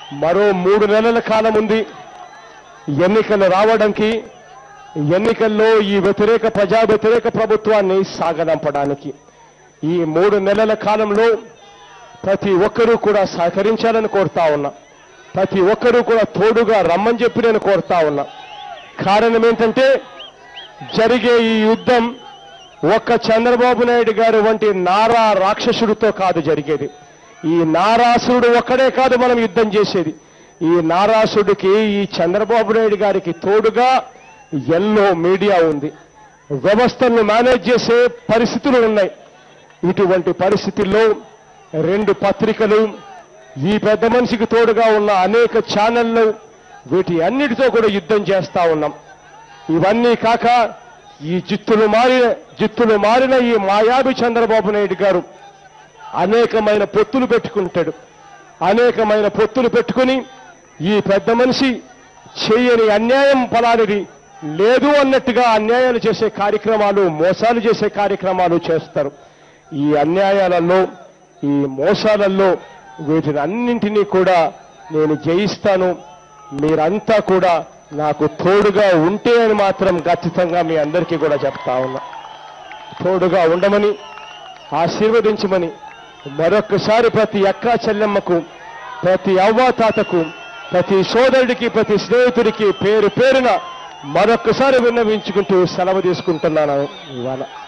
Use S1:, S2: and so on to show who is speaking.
S1: మరో మూడు నెలల కాలం ఉంది ఎన్నికలు రావడానికి ఎన్నికల్లో ఈ వ్యతిరేక ప్రజా వ్యతిరేక ప్రభుత్వాన్ని సాగనంపడానికి ఈ మూడు నెలల కాలంలో ప్రతి ఒక్కరూ కూడా సహకరించాలని కోరుతా ఉన్నా ప్రతి ఒక్కరూ కూడా తోడుగా రమ్మని చెప్పి నేను కోరుతా ఉన్నా కారణం ఏంటంటే జరిగే ఈ యుద్ధం ఒక్క చంద్రబాబు నాయుడు గారు వంటి నారా రాక్షసుడితో కాదు జరిగేది ఈ నారాసురుడు ఒక్కడే కాదు మనం యుద్ధం చేసేది ఈ నారాసుడికి ఈ చంద్రబాబు నాయుడు గారికి తోడుగా ఎల్లో మీడియా ఉంది వ్యవస్థలను మేనేజ్ చేసే పరిస్థితులు ఉన్నాయి ఇటువంటి పరిస్థితుల్లో రెండు పత్రికలు ఈ పెద్ద మనిషికి తోడుగా ఉన్న అనేక ఛానళ్లు వీటి అన్నిటితో కూడా యుద్ధం చేస్తా ఉన్నాం ఇవన్నీ కాక ఈ జిత్తులు మారిన జిత్తులు మారిన ఈ మాయావి చంద్రబాబు నాయుడు గారు అనేకమైన పొత్తులు పెట్టుకుంటాడు అనేకమైన పొత్తులు పెట్టుకుని ఈ పెద్ద మనిషి చేయని అన్యాయం ఫలానిది లేదు అన్నట్టుగా అన్యాయాలు చేసే కార్యక్రమాలు మోసాలు చేసే కార్యక్రమాలు చేస్తారు ఈ అన్యాయాలలో ఈ మోసాలలో వీటిని అన్నింటినీ కూడా నేను జయిస్తాను మీరంతా కూడా నాకు తోడుగా ఉంటే అని మాత్రం ఖచ్చితంగా మీ అందరికీ కూడా చెప్తా ఉన్నా తోడుగా ఉండమని ఆశీర్వదించమని మరొక్కసారి ప్రతి అక్క చెల్లెమ్మకు ప్రతి అవ్వ తాతకు ప్రతి సోదరుడికి ప్రతి స్నేహితుడికి పేరు పేరున మరొక్కసారి విన్నవించుకుంటూ సెలవు తీసుకుంటున్నాను ఇవాళ